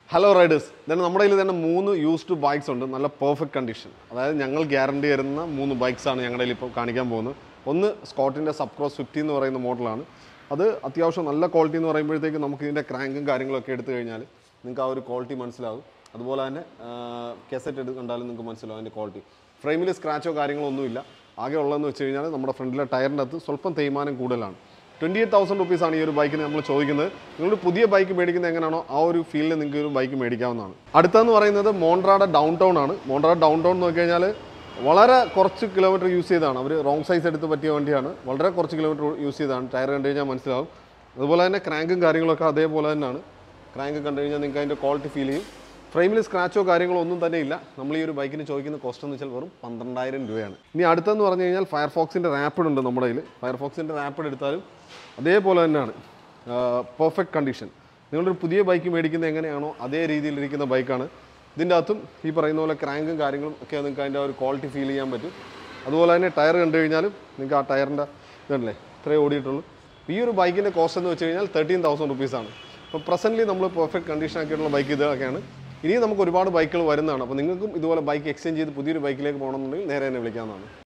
hello Riders then നമ്മുടെ കയ്യിൽ തന്നെ മൂന്ന് യൂസ്ഡ് ബൈക്സ് ഉണ്ട് നല്ല പെർഫെക്റ്റ് കണ്ടീഷൻ അതായത് ഞങ്ങൾ ഗ്യാരണ്ടി തരുന്ന മൂന്ന് ബൈക്സ് ആണ് ഞങ്ങളുടെ കയ്യിൽ ഇപ്പോൾ കാണിക്കാൻ പോകുന്നത് ഒന്ന് സ്കോട്ടിൻ്റെ സബ്ക്രോസ് ഫിഫ്റ്റി എന്ന് പറയുന്ന മോഡലാണ് അത് അത്യാവശ്യം നല്ല ക്വാളിറ്റി എന്ന് പറയുമ്പോഴത്തേക്ക് നമുക്ക് ഇതിൻ്റെ ക്രാങ്കും കാര്യങ്ങളൊക്കെ എടുത്തു കഴിഞ്ഞാൽ നിങ്ങൾക്ക് ആ ഒരു ക്വാളിറ്റി മനസ്സിലാവും അതുപോലെ തന്നെ കെസറ്റ് എടുത്ത് കണ്ടാലും നിങ്ങൾക്ക് മനസ്സിലാവും അതിൻ്റെ ക്വാളിറ്റി ഫ്രെയിമിൽ സ്ക്രാച്ചോ കാര്യങ്ങളോ ഒന്നുമില്ല ആകെ ഉള്ളതെന്ന് വെച്ച് കഴിഞ്ഞാൽ നമ്മുടെ ഫ്രണ്ടിലെ ടയറിൻ്റെ അകത്ത് സ്വല്പം തേയ്മാനം കൂടുതലാണ് ട്വൻറ്റി എയ്റ്റ് തൗസൻഡ് റുപ്പീസാണ് ഈ ഒരു ബൈക്കിന് നമ്മൾ ചോദിക്കുന്നത് നിങ്ങളൊരു പുതിയ ബൈക്ക് മേടിക്കുന്നത് എങ്ങനെയാണോ ആ ഒരു ഫീലിൽ നിങ്ങൾക്ക് ഒരു ബൈക്ക് മേടിക്കാവുന്നതാണ് അടുത്തതെന്ന് പറയുന്നത് മോണ്ട്രായുടെ ഡൗൺ ടൗൺ ആണ് മോണ്ട്രാഡ് ഡൗൺ ടൗൺ നോക്കി കഴിഞ്ഞാൽ വളരെ കുറച്ച് കിലോമീറ്റർ യൂസ് ചെയ്താണ് അവർ റോങ് സൈസ് എടുത്ത് പറ്റിയ വണ്ടിയാണ് വളരെ കുറച്ച് കിലോമീറ്റർ യൂസ് ചെയ്താണ് ടയർ കണ്ടു കഴിഞ്ഞാൽ മനസ്സിലാവും അതുപോലെ തന്നെ ക്രാങ്കും കാര്യങ്ങളൊക്കെ അതേപോലെ തന്നെയാണ് ക്രാങ്ക് കണ്ടു കഴിഞ്ഞാൽ നിങ്ങൾക്ക് അതിൻ്റെ ക്വാളിറ്റി ഫീൽ ചെയ്യും ഫ്രെയിമിൽ സ്ക്രാച്ചോ കാര്യങ്ങളോ ഒന്നും തന്നെ ഇല്ല നമ്മൾ ഈ ഒരു ബൈക്കിന് ചോദിക്കുന്ന കോസ്റ്റ് എന്ന് വെച്ചാൽ വെറും പന്ത്രണ്ടായിരം രൂപയാണ് ഇനി അടുത്തെന്ന് പറഞ്ഞു കഴിഞ്ഞാൽ ഫയർഫോക്സിൻ്റെ റാപ്പിഡ് ഉണ്ട് നമ്മുടെ കയ്യിൽ ഫയർഫോക്സിൻ്റെ റാപ്പിഡ് എടുത്താലും അതേപോലെ തന്നെയാണ് പെർഫെക്റ്റ് കണ്ടീഷൻ നിങ്ങളൊരു പുതിയ ബൈക്ക് മേടിക്കുന്നത് എങ്ങനെയാണോ അതേ രീതിയിലിരിക്കുന്ന ബൈക്കാണ് ഇതിൻ്റെ അകത്തും ഈ പറയുന്ന പോലെ ക്രാങ്കും കാര്യങ്ങളും ഒക്കെ നിങ്ങൾക്ക് അതിൻ്റെ ആ ഒരു ക്വാളിറ്റി ഫീൽ ചെയ്യാൻ പറ്റും അതുപോലെ തന്നെ ടയർ കണ്ടു കഴിഞ്ഞാലും നിങ്ങൾക്ക് ആ ടയറിൻ്റെ ഇതല്ലേ ഇത്രയേ ഓടിയിട്ടുള്ളൂ ഈ ഒരു ബൈക്കിൻ്റെ കോസ്റ്റ് എന്ന് വെച്ച് കഴിഞ്ഞാൽ തേർട്ടീൻ തൗസൻഡ് റുപ്പീസാണ് അപ്പോൾ പ്രസൻ്റ്ലി നമ്മൾ പെർഫെക്റ്റ് കണ്ടീഷൻ ആക്കിയിട്ടുള്ള ബൈക്ക് ഇതൊക്കെയാണ് ഇനിയും നമുക്ക് ഒരുപാട് ബൈക്കുകൾ വരുന്നതാണ് അപ്പോൾ നിങ്ങൾക്കും ഇതുപോലെ ബൈക്ക് എക്സ്ചേഞ്ച് ചെയ്ത് പുതിയൊരു ബൈക്കിലേക്ക് പോകണമെന്നുണ്ടെങ്കിൽ നേരെ തന്നെ വിളിക്കാവുന്നതാണ്